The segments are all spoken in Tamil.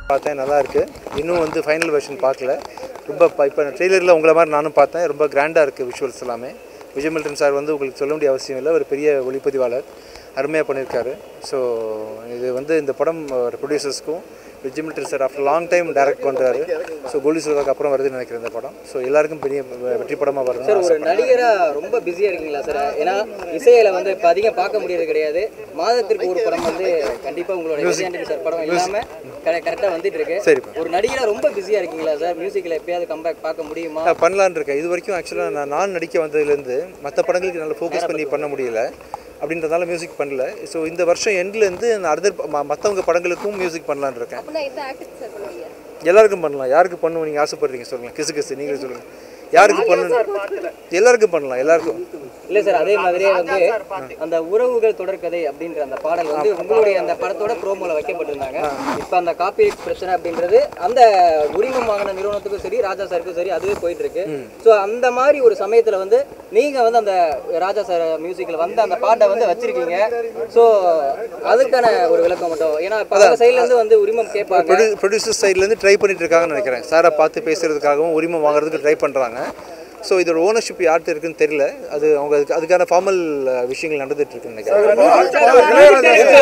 பார்த்தேன் நல்லா இருக்கு இன்னும் வந்து ஃபைனல் வெர்ஷன் பார்க்கல ரொம்ப இப்போ ட்ரெய்லரில் உங்களை மாதிரி நானும் பார்த்தேன் ரொம்ப கிராண்டாக இருக்குது விஷுவல்ஸ் எல்லாமே விஜய் மில்டன் சார் வந்து உங்களுக்கு சொல்ல வேண்டிய அவசியம் இல்லை ஒரு பெரிய ஒளிப்பதிவாளர் அருமையாக பண்ணியிருக்காரு ஸோ இது வந்து இந்த படம் ப்ரொடியூசர்ஸ்க்கும் Vijay Milton sir after long time direct பண்ணுறாரு ஸோ கோல்டு சில்வாக்கு அப்புறம் வருதுன்னு நினைக்கிறேன் இந்த படம் ஸோ எல்லாருக்கும் பெரிய வெற்றி படமாக சார் வரணும் ஒரு நடிகரா ரொம்ப பிஸியா இருக்கீங்களா சார் ஏன்னா இசையில வந்து இப்ப அதிகம் பார்க்க முடியறது கிடையாது மாதத்திற்கு ஒரு படம் வந்து கண்டிப்பா உங்களோட விஜயாண்டி சார் படம் இல்லாம கரெக்டா வந்துட்டு இருக்கு சரிப்பா. ஒரு நடிகரா ரொம்ப பிஸியா இருக்கீங்களா சார் மியூசிக்ல எப்பயாவது கம்பேக் பார்க்க முடியுமா நான் பண்ணலான்னு இருக்கேன் இது வரைக்கும் ஆக்சுவலாக நான் நான் நடிக்க வந்ததுலேருந்து மற்ற படங்களுக்கு நல்லா ஃபோக்கஸ் பண்ணி பண்ண முடியல அப்படின்றதால மியூசிக் பண்ணல ஸோ இந்த வருஷம் எண்ட்லேருந்து நான் அதர் மற்றவங்க படங்களுக்கும் மியூசிக் பண்ணலான்னு இருக்கேன் அப்படின்னா எந்த ஆக்டர் சார் பண்ணுவீங்க எல்லாருக்கும் பண்ணலாம் யாருக்கு பண்ணுவோம் நீங்கள் ஆசைப்படுறீங்க சொல்லுங்கள் கிசு கிசு நீங்களே சொல்லுங்கள் யாருக்கு பண்ணணும் எல்லாருக்கும் பண்ணலாம் எல்லாருக்கும் இல்ல சார் அதே மாதிரியே வந்து அந்த உறவுகள் தொடர்கதை அப்படின்ற அந்த பாடல் வந்து உங்களுடைய அந்த படத்தோட ப்ரோமோல வைக்கப்பட்டிருந்தாங்க இப்ப அந்த காப்பிரைட் பிரச்சனை அப்படின்றது அந்த உரிமம் வாங்கின நிறுவனத்துக்கும் சரி ராஜா சாருக்கும் சரி அதுவே போயிட்டு இருக்கு ஸோ அந்த மாதிரி ஒரு சமயத்துல வந்து நீங்க வந்து அந்த ராஜா சார் மியூசிக்ல வந்து அந்த பாட்டை வந்து வச்சிருக்கீங்க ஸோ அதுக்கான ஒரு விளக்கம் மட்டும் ஏன்னா இப்ப அந்த சைட்ல இருந்து வந்து உரிமம் கேட்பாங்க ப்ரொடியூ ப்ரொடியூசர் சைட்லேருந்து ட்ரை பண்ணிட்டு இருக்காங்கன்னு நினைக்கிறேன் சாரை பார்த்து பேசுறதுக்காகவும் உரிமை வாங்குறதுக்கு ட்ரை பண்ணுறாங்க ஸோ இதோட ஓனர்ஷிப் யார்கிட்ட இருக்குன்னு தெரியல அது அவங்க அதுக்கு அதுக்கான ஃபார்மல் விஷயங்கள் நடந்துட்டு இருக்குன்னு நினைக்கிறேன்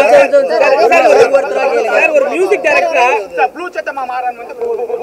ஒவ்வொருத்தரா கேளுங்க ஒரு மியூசிக் டைரக்டரா ப்ளூ சட்டமா மாறன் வந்து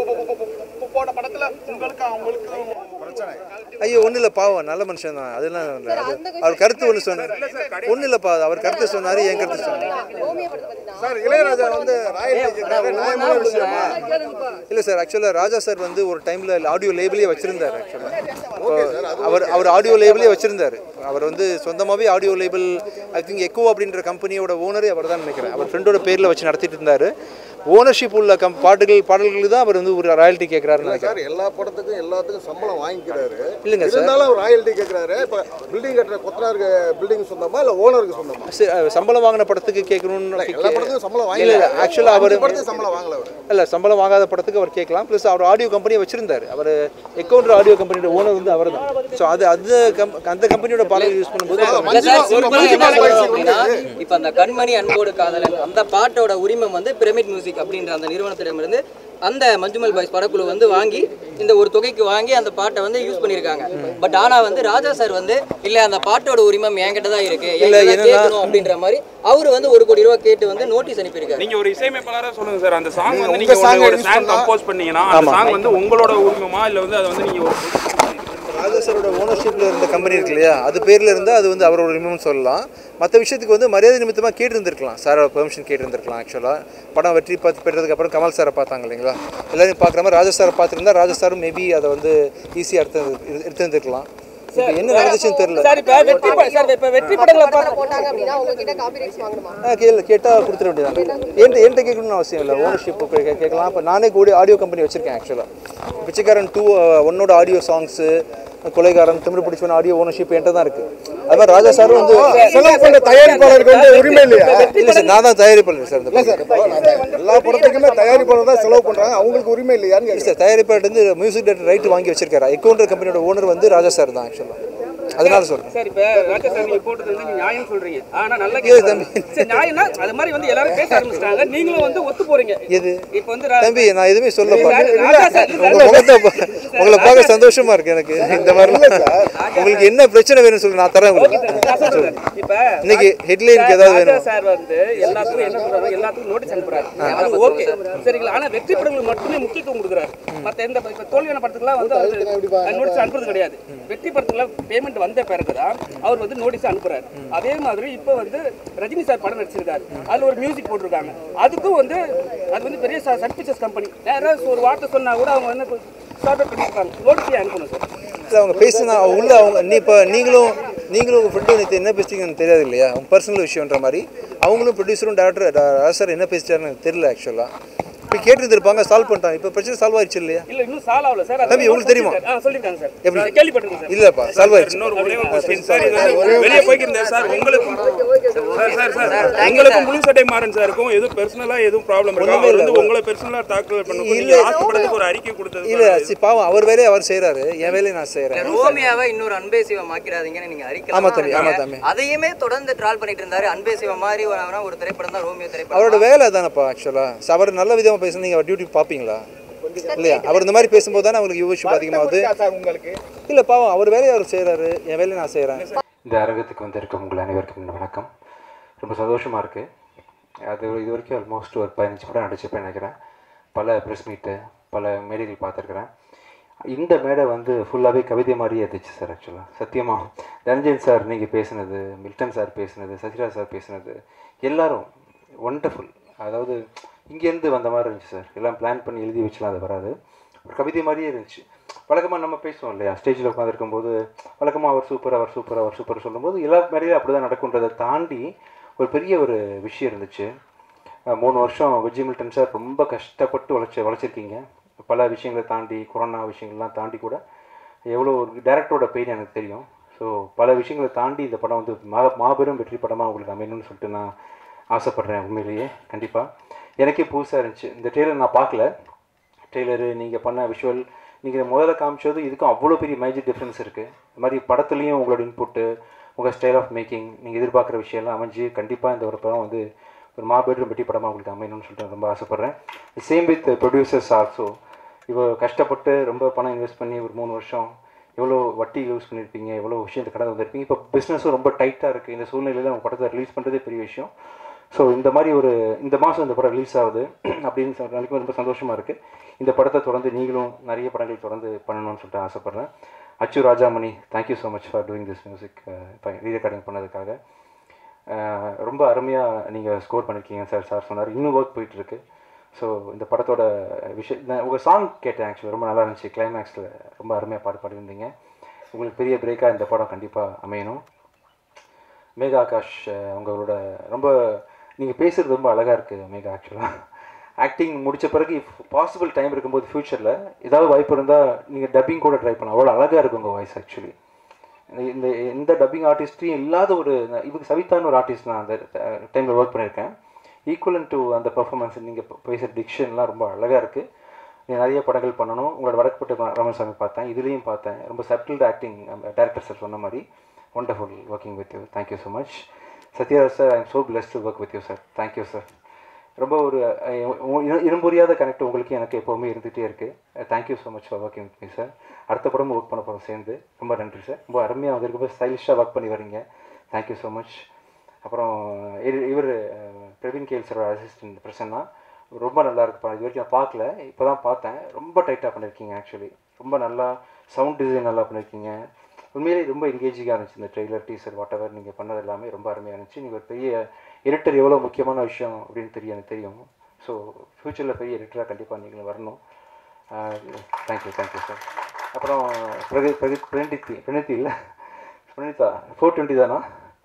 போன படத்துல உங்களுக்கு அவங்களுக்கு பிரச்சனை ஐயோ ஒன்றும் இல்லை பாவம் நல்ல மனுஷன் தான் அதெல்லாம் இல்லை. அது அவர் கருத்து ஒன்று சொன்னார் ஒன்றும் இல்லைப்பா அவர் கருத்து சொன்னார் என் கருத்து சொன்னார் ரோமியோ படத்தை பத்தி தான் சார் இளையராஜா வந்து ராயல் நியாயமான விஷயமா இல்லை சார் ஆக்சுவலாக ராஜா சார் வந்து ஒரு டைமில் ஆடியோ லேபிளே வச்சுருந்தார் ஆக்சுவலாக அவர் அவர் ஆடியோ லேபிளே வச்சுருந்தார் அவர் வந்து சொந்தமாகவே audio label I think Echo அப்படின்ற கம்பெனியோட ஓனரே அவர் தான் நினைக்கிறேன் அவர் ஃப்ரெண்டோட பேரில் வச்சு நடத்திட்டு இருந்தார் ஓனர்ஷிப் உள்ள கம் பாட்டுகள் பாடல்களுக்கு தான் அவர் வந்து ஒரு ராயல்ட்டி கேட்குறாருன்னு நினைக்கிறேன் சார் எல்லா படத்துக்கும் எல்லாத்துக்கும் சம்பளம் வாங்கிக்கிறாரு இல்லைங்க சார் இருந்தாலும் அவர் ராயல்ட்டி கேட்குறாரு இப்போ பில்டிங் கட்டுற கொத்தனாருக்கு பில்டிங் சொந்தமா இல்லை ஓனருக்கு சொந்தமா சரி, அஹ், சம்பளம் வாங்கின படத்துக்கு கேட்கணும்னு எல்லா படத்துக்கும் சம்பளம் வாங்கி இல்லை இல்லை ஆக்சுவலாக அவர் படத்துக்கு சம்பளம் வாங்கல அவர் இல்லை சம்பளம் வாங்காத படத்துக்கு அவர் கேட்கலாம் ப்ளஸ் அவர் ஆடியோ கம்பெனியை வச்சிருந்தார் அவர் எக்கவுண்டர் ஆடியோ கம்பெனியோட ஓனர் வந்து அவர் தான் ஸோ அது அது கம் அந்த கம்பெனியோட பாடல் யூஸ் பண்ணும்போது இல்ல சார், சிம்பிளா என்ன சொல்லணும் அப்படின்னா, இப்ப அந்த கண்மணி அன்போடு காதலன் அந்த பாட்டோட உரிமம் வந்து பிரமிட் மியூசிக் அப்படின்ற அந்த நிறுவனத்திடமிருந்து அந்த மஞ்சுமல் பாய்ஸ் படக்குழு வந்து வாங்கி இந்த ஒரு தொகைக்கு வாங்கி அந்த பாட்டை வந்து யூஸ் பண்ணியிருக்காங்க பட் ஆனா வந்து ராஜா சார் வந்து இல்ல அந்த பாட்டோட உரிமம் என்கிட்ட தான் இருக்கு இல்ல, என்கிட்ட தான் என்னன்னா- கேட்கணும் அப்படின்ற மாதிரி அவர் வந்து ஒரு கோடி ரூபாய் கேட்டு வந்து நோட்டீஸ் அனுப்பியிருக்காரு நீங்க ஒரு இசையமைப்பாளரா சொல்லுங்க சார் அந்த சாங் வந்து உங்க நீங்க song ஒரு- ஒரு release சாங் பண்ணா- கம்போஸ் பண்ணீங்கன்னா அந்த சாங் வந்து உங்களோட உரிமமா இல்ல வந்து அது வந்து நீங்க ஒரு ராஜா சாரோட ஓனர்ஷிப்பில் இருந்த கம்பெனி இருக்கு இல்லையா அது பேரில் இருந்தால் அது வந்து அவரோட உரிமைன்னு சொல்லலாம் மற்ற விஷயத்துக்கு வந்து மரியாதை நிமித்தமாக கேட்டிருந்திருக்கலாம் சாரோட பெர்மிஷன் கேட்டிருந்திருக்கலாம் ஆக்சுவலாக படம் வெற்றி பார்த்து பெற்றதுக்கு அப்புறம் கமல் சாரை பார்த்தாங்க இல்லைங்களா எல்லாரும் பார்க்குற மாதிரி ராஜா சாரை பார்த்துருந்தா ராஜா சாரும் மேபி அதை வந்து ஈஸியாக எடுத்து எடுத்துருந்துருக்கலாம் இப்போ என்ன நடந்துச்சுன்னு தெரியல சார் இப்ப வெற்றி பட- சார் இப்ப வெற்றி படங்களை பார்க்க போட்டாங்க அப்படின்னா உங்ககிட்ட காப்பி ரைட்ஸ் வாங்கணுமா ஆ கேள்வி கேட்டால் கொடுத்துட வேண்டியதான் என்கிட்ட என்கிட்ட கேட்கணும்னு அவசியம் இல்லை ஓனர்ஷிப் கேட்கலாம் இப்போ நானே கூட ஆடியோ கம்பெனி வச்சிருக்கேன் ஆக்சுவலாக பிச்சைக்காரன் டூ ஒன்னோட ஆடியோ சாங்ஸு கொலைகாரன் திமிரு பிடிச்சவன் ஆடியோ ஓனர்ஷிப் என்கிட்ட தான் இருக்குது அது மாதிரி ராஜா சாரும் வந்து செலவு பண்ற தயாரிப்பாளருக்கு வந்து உரிமை இல்லையா இல்லை சார் நான் தான் தயாரிப்பாளர் சார் இந்த படம். எல்லா படத்துக்குமே தயாரிப்பாளர் தான் செலவு பண்றாங்க அவங்களுக்கு உரிமை இல்லையான்னு இல்லை கேட்குறேன் சார் தயாரிப்பாளர் வந்து மியூசிக் டேரக்டர் ரைட் வாங்கி வச்சிருக்காரு எக்கவுண்டர் கம்பெனியோட ஓனர் வந்து ராஜா சார் தான் ஆக்சுவலாக அதனால சொல்கிறேன் சார் இப்ப ராஜா சார் நீங்க போட்டது வந்து நீங்க நியாயம் சொல்றீங்க ஆனா நல்லா ஏய் கேட்கணும். தம்பி. சரி நியாயம்னா அது மாதிரி வந்து எல்லாரும் பேச ஆரம்பிச்சிட்டாங்க நீங்களும் வந்து ஒத்து போறீங்க எது இப்ப வந்து ரா- தம்பி நான் எதுவுமே சொல்லப்பா ராஜா சார் உங்க முகத்தை பா- உங்களை பார்க்க சந்தோஷமா இருக்கு எனக்கு இந்த மாதிரி உங்களுக்கு என்ன பிரச்சனை வேணும்னு சொல்லி நான் தரேன் உங்களுக்கு நான் சொல்றேன். இப்ப இன்னைக்கு ஹெட்லைனுக்கு ஏதாவது ராஜா வேணும் சார் வந்து எல்லாத்துக்கும் என்ன சொல்றாரு எல்லாத்துக்கும் நோட்டீஸ் அனுப்புறாரு அது ஓகே சரிங்களா ஆனா வெற்றி படங்களுக்கு மட்டுமே முக்கியத்துவம் கொடுக்குறாரு மத்த எந்த இப்ப தோல்வியான படத்துக்குலாம் வந்து அவர் நோட்டீஸ் அனுப்புறது கிடையாது வெற்றி படத்துக்குலாம் பேமெண்ட் வந்த பிறகுதான் அவர் வந்து நோட்டீஸ் அனுப்புறாரு அதே மாதிரி இப்போ வந்து ரஜினி சார் படம் நடிச்சிருக்காரு அதுல ஒரு மியூசிக் போட்டிருக்காங்க அதுக்கும் வந்து அது வந்து பெரிய சன் பிக்சர்ஸ் கம்பெனி யாராவது ஒரு வார்த்தை சொன்னா கூட அவங்க வந்து ஸ்டார்ட் பண்ணிருக்காங்க நோட்டீஸ் அனுப்பணும் சார் இல்லை அவங்க பேசுனா உள்ள அவங்க நீ இப்போ நீங்களும் நீங்களும் உங்கள் ஃப்ரெண்டு நேற்று என்ன பேசுறீங்கன்னு தெரியாது இல்லையா அவங்க பர்சனல் விஷயம்ன்ற மாதிரி அவங்களும் ப்ரொடியூசரும் டேரக்டர் சார் என்ன பேசிட்டாருன்னு எனக்கு தெரியல ஆக்சுவலாக இப்போ கேட்டுருந்துருப்பாங்க சால்வ் பண்ணிட்டாங்க இப்போ பிரச்சனை சால்வ் ஆயிடுச்சு இல்லையா இல்ல இன்னும் சால் ஆகல சார் தம்பி, உங்களுக்கு தெரியுமா? ஆ சொல்லிருக்காங்க சார் எப்படி? நான் கேள்விப்பட்டிருக்கேன் சார் இல்லைப்பா சால்வ் ஆயிடுச்சு இன்னொரு ஒரே ஒரு கொஸ்டின் சார் இது வந்து வெளியே போய்க்கிருந்தேன் சார் உங்களுக்கு சார் சார் சார் உங்களுக்கும் முழு சட்டை மாறன் சாருக்கும் எதுவும் பர்சனலா எதுவும் ப்ராப்ளம் இருக்கா அவர் வந்து உங்களை பர்சனலா தாக்கல் பண்ணும்போது நீங்க லாஸ்ட் படத்துக்கு ஒரு அறிக்கை கொடுத்தது இல்லை சி பாவம் அவர் வேலையை அவர் செய்கிறாரு என் வேலையை நான் செய்கிறேன் ரோமியாவை இன்னொரு அன்பே சிவம் ஆக்கிறாதீங்கன்னு நீங்க ஆமா தம்பி, ஆமா அறிக்கை தம்பி. அதையுமே தொடர்ந்து ட்ரால் பண்ணிட்டு இருந்தாரு அன்பே சிவம் மாதிரி ஒரு ஒரு திரைப்படம் தான் ரோமியோ திரைப்படம் அவரோட வேலை தானேப்பா ஆக்சுவலாக அவர் நல்ல விதமாக பேசணும் நீங்கள் அவர் டியூட்டி பார்ப்பீங்களா இல்லையா அவர் இந்த மாதிரி பேசும்போது தானே அவங்களுக்கு வியூவர்ஷிப் அதிகமாகுது சார் உங்களுக்கு இல்லை பாவம் அவர் வேலையை அவர் செய்கிறாரு என் வேலையை நான் செய்கிறேன் இந்த அரங்கத்துக்கு வந்திருக்க உங்கள் அனைவருக்கும் என் வணக்கம் ரொம்ப சந்தோஷமாக இருக்குது அது இது வரைக்கும் ஆல்மோஸ்ட் ஒரு பதினஞ்சு படம் நடிச்சிருப்பேன் நினைக்கிறேன் பல ப்ரெஸ் மீட்டு பல மேடைகள் பார்த்துருக்குறேன் இந்த மேடை வந்து ஃபுல்லாகவே கவிதை மாதிரியே இருந்துச்சு சார் ஆக்சுவலாக சத்தியமாக தனஞ்சன் சார் நீங்கள் பேசுனது மில்டன் சார் பேசுனது சசிராஜ் சார் பேசுனது எல்லாரும் ஒண்டர்ஃபுல் அதாவது இங்கேருந்து வந்த மாதிரி இருந்துச்சு சார் எல்லாம் பிளான் பண்ணி எழுதி வச்சுலாம் அது வராது ஒரு கவிதை மாதிரியே இருந்துச்சு வழக்கமாக நம்ம பேசுவோம் இல்லையா ஸ்டேஜில் உட்காந்துருக்கும்போது வழக்கமாக அவர் சூப்பர் அவர் சூப்பர் அவர் சூப்பர் சொல்லும்போது எல்லா மேடையும் அப்படி தான் நடக்குன்றதை தாண்டி ஒரு பெரிய ஒரு விஷயம் இருந்துச்சு அஹ் மூணு வருஷம் விஜய் மில்டன் சார் ரொம்ப கஷ்டப்பட்டு உழைச்சி உழைச்சிருக்கீங்க பல விஷயங்களை தாண்டி கொரோனா விஷயங்கள்லாம் தாண்டி கூட எவ்வளோ ஒரு டேரக்டரோட பெயின் எனக்கு தெரியும் ஸோ பல விஷயங்களை தாண்டி இந்த படம் வந்து மா மாபெரும் வெற்றி படமாக உங்களுக்கு அமையணும்னு சொல்லிட்டு நான் ஆசைப்பட்றேன் உண்மையிலேயே கண்டிப்பாக எனக்கே புதுசாக இருந்துச்சு இந்த ட்ரெய்லர் நான் பார்க்கல ட்ரெய்லரு நீங்கள் பண்ண விஷுவல் நீங்கள் முதல்ல காமிச்சது இதுக்கும் அவ்வளோ பெரிய மேஜிக் டிஃப்ரென்ஸ் இருக்குது இந்த மாதிரி படத்துலேயும் உங்களோட இன்புட்டு உங்கள் ஸ்டைல் ஆஃப் மேக்கிங் நீங்கள் எதிர்பார்க்குற விஷயம்லாம் அமைஞ்சு கண்டிப்பாக இந்த ஒரு படம் வந்து ஒரு மாபெரும் வெற்றி படமாக உங்களுக்கு அமையணும்னு சொல்லிட்டு ரொம்ப ஆசைப்பட்றேன் சேம் வித் ப்ரொடியூசர்ஸ் ஆல்சோ இவ்வளோ கஷ்டப்பட்டு ரொம்ப பணம் இன்வெஸ்ட் பண்ணி ஒரு மூணு வருஷம் எவ்வளோ வட்டி யூஸ் பண்ணியிருப்பீங்க எவ்வளோ விஷயத்தை கடந்து வந்திருப்பீங்க இப்போ பிஸ்னஸும் ரொம்ப டைட்டாக இருக்குது இந்த சூழ்நிலையில் உங்கள் படத்தை ரிலீஸ் பண்ணுறதே பெரிய விஷயம் ஸோ இந்த மாதிரி ஒரு இந்த மாதம் இந்த படம் ரிலீஸ் ஆகுது அப்படின்னு சொல்ற வரைக்கும் ரொம்ப சந்தோஷமாக இருக்குது இந்த படத்தை தொடர்ந்து நீங்களும் நிறைய படங்கள் தொடர்ந்து பண்ணணும்னு சொல்லிட்டு ஆசைப்பட்றேன் Achu Rajamani thank you so much for doing this music இப்போ ரீரெக்கார்டிங் பண்ணதுக்காக அஹ், ரொம்ப அருமையாக நீங்கள் ஸ்கோர் பண்ணியிருக்கீங்க சார் சார் சொன்னார் இன்னும் ஒர்க் போயிட்டுருக்கு ஸோ இந்த படத்தோட விஷயம் நான் உங்கள் சாங் கேட்டேன் ஆக்சுவலி ரொம்ப நல்லா இருந்துச்சு கிளைமேக்ஸில் ரொம்ப அருமையாக பாடு பாடியிருந்தீங்க உங்களுக்கு பெரிய பிரேக்காக இந்த படம் கண்டிப்பாக அமையணும் மேகா ஆகாஷ் அஹ், உங்களோட ரொம்ப நீங்கள் பேசுகிறது ரொம்ப அழகாக இருக்குது மேகா ஆக்சுவலாக ஆக்டிங் முடிச்ச பிறகு இஃப் பாசிபிள் டைம் இருக்கும்போது ஃப்யூச்சரில் ஏதாவது வாய்ப்பு இருந்தால் நீங்கள் டப்பிங் கூட ட்ரை பண்ணலாம் அவ்வளோ அழகாக இருக்கும் உங்கள் வாய்ஸ் ஆக்சுவலி இந்த எந்த டப்பிங் ஆர்டிஸ்ட்டையும் இல்லாத ஒரு இவங்க சவிதான்னு ஒரு ஆர்டிஸ்ட் நான் அந்த டைமில் ஒர்க் பண்ணியிருக்கேன் ஈக்குவலன் டு அந்த பர்ஃபார்மன்ஸ் நீங்கள் பேசுகிற டிக்ஷன்லாம் ரொம்ப அழகாக இருக்குது நீங்கள் நிறைய படங்கள் பண்ணணும் உங்களோட வடக்குப்பட்ட ரமணசாமி பார்த்தேன் இதுலேயும் பார்த்தேன் ரொம்ப சட்டில்டு ஆக்டிங் டேரக்டர் சார் சொன்ன மாதிரி wonderful working with you thank you so much Sathyaraj sir I am so blessed to work with you sir thank you sir ரொம்ப ஒரு அஹ், உ- இன- இனம்புரியாத கனெக்ட் உங்களுக்கு எனக்கு எப்போவுமே இருந்துகிட்டே இருக்குது thank you so much for working with me sir அடுத்த படமும் ஒர்க் பண்ண போகிறோம் சேர்ந்து ரொம்ப நன்றி சார் ரொம்ப அருமையாக வந்து ரொம்ப ஸ்டைலிஷாக ஒர்க் பண்ணி வரீங்க தேங்க்யூ ஸோ மச் அப்புறம் இவர் பிரவீன் கேல் சாரோட அசிஸ்டன்ட் பிரசன்னா ரொம்ப நல்லா இருக்கு படம் இது வரைக்கும் நான் பார்க்கல இப்போ தான் பார்த்தேன் ரொம்ப டைட்டாக பண்ணியிருக்கீங்க ஆக்சுவலி ரொம்ப நல்லா சவுண்ட் டிசைன் நல்லா பண்ணியிருக்கீங்க உண்மையிலேயே ரொம்ப எங்கேஜிங்காக இருந்துச்சு இந்த ட்ரெய்லர் டீசர் வாட் எவர் நீங்கள் பண்ணது எல்லாமே ரொம்ப அருமையாக இருந்துச்சு நீங்கள் ஒரு பெரிய எடிட்டர் எவ்வளோ முக்கியமான விஷயம் அப்படின்னு தெரியும் எனக்கு தெரியும் ஸோ ஃப்யூச்சரில் பெரிய எடிட்டராக கண்டிப்பாக நீங்களும் வரணும் தேங்க்யூ தேங்க்யூ சார் அப்புறம் பிரகி பிரகி பிரணித்தி பிரணித்தி இல்லை பிரணிதா ஃபோர் டுவெண்ட்டி தானா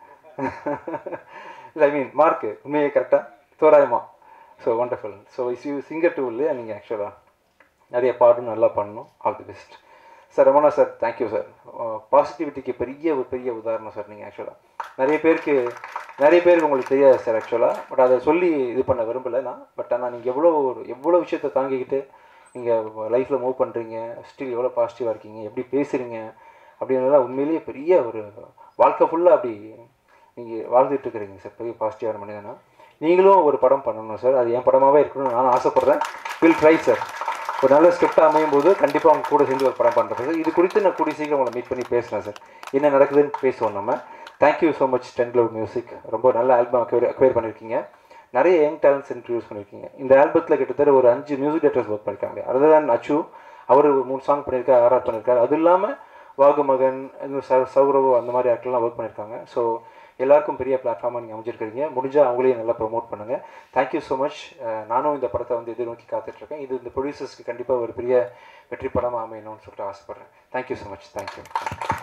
இல்லை ஐ மீன் மார்க்கு உண்மையே கரெக்டாக தோராயமா so wonderful so is you singer too இல்லையா நீங்கள் ஆக்சுவலாக நிறைய பாடும் நல்லா பண்ணணும் all the best sir Ramana sir thank you sir பாசிட்டிவிட்டிக்கு பெரிய ஒரு பெரிய உதாரணம் சார் நீங்கள் ஆக்சுவலாக நிறைய பேருக்கு நிறைய பேருக்கு உங்களுக்கு தெரியாது சார் ஆக்சுவலாக பட் அதை சொல்லி இது பண்ண விரும்பலை நான் பட் ஆனால் நீங்கள் எவ்வளோ ஒரு எவ்வளோ விஷயத்தை தாங்கிக்கிட்டு நீங்கள் லைஃப்பில் மூவ் பண்ணுறீங்க ஸ்டில் எவ்வளோ பாசிட்டிவாக இருக்கீங்க எப்படி பேசுகிறீங்க அப்படின்றதெல்லாம் உண்மையிலேயே பெரிய ஒரு வாழ்க்கை ஃபுல்லாக அப்படி நீங்கள் வாழ்ந்துட்டு இருக்கிறீங்க சார் பெரிய பாசிட்டிவான மனிதனா நீங்களும் ஒரு படம் பண்ணணும் சார் அது என் படமாகவே இருக்கணும்னு நான் ஆசைப்பட்றேன் வில் ட்ரை சார் ஒரு நல்ல ஸ்கிரிப்ட் அமையும் போது கண்டிப்பாக அவங்க கூட சேர்ந்து ஒரு படம் பண்ணுறது இது குறித்து நான் கூடிய சீக்கிரம் உங்களை மீட் பண்ணி பேசுகிறேன் சார் என்ன நடக்குதுன்னு பேசுவோம் நம்ம thank you so much ten love music ரொம்ப நல்ல ஆல்பம் அக்வேர் அக்வேர் பண்ணியிருக்கீங்க நிறைய யங் டேலண்ட்ஸ் இன்ட்ரடியூஸ் பண்ணியிருக்கீங்க இந்த ஆல்பத்தில் கிட்டத்தட்ட ஒரு அஞ்சு மியூசிக் டேரக்டர்ஸ் ஒர்க் பண்ணியிருக்காங்க அதர் தான் அச்சு அவர் ஒரு மூணு சாங் பண்ணியிருக்காரு ஆர்ஆர் பண்ணியிருக்காரு அது இல்லாமல் வாகுமகன் இன்னும் ச சௌரவ் அந்த மாதிரி ஆக்டர்லாம் ஒர்க் பண்ணியிருக்காங்க ஸோ எல்லாருக்கும் பெரிய பிளாட்ஃபார்மாக நீங்கள் அமைஞ்சிருக்கிறீங்க முடிஞ்சால் அவங்களையும் நல்லா ப்ரொமோட் பண்ணுங்கள் தேங்க்யூ ஸோ மச் நானும் இந்த படத்தை வந்து எதிர்நோக்கி காத்துட்ருக்கேன் இது இந்த ப்ரொடியூசர்ஸ்க்கு கண்டிப்பாக ஒரு பெரிய வெற்றி படமாக அமையணும்னு சொல்லிட்டு ஆசைப்பட்றேன் தேங்க்யூ ஸோ மச் தேங்க்யூ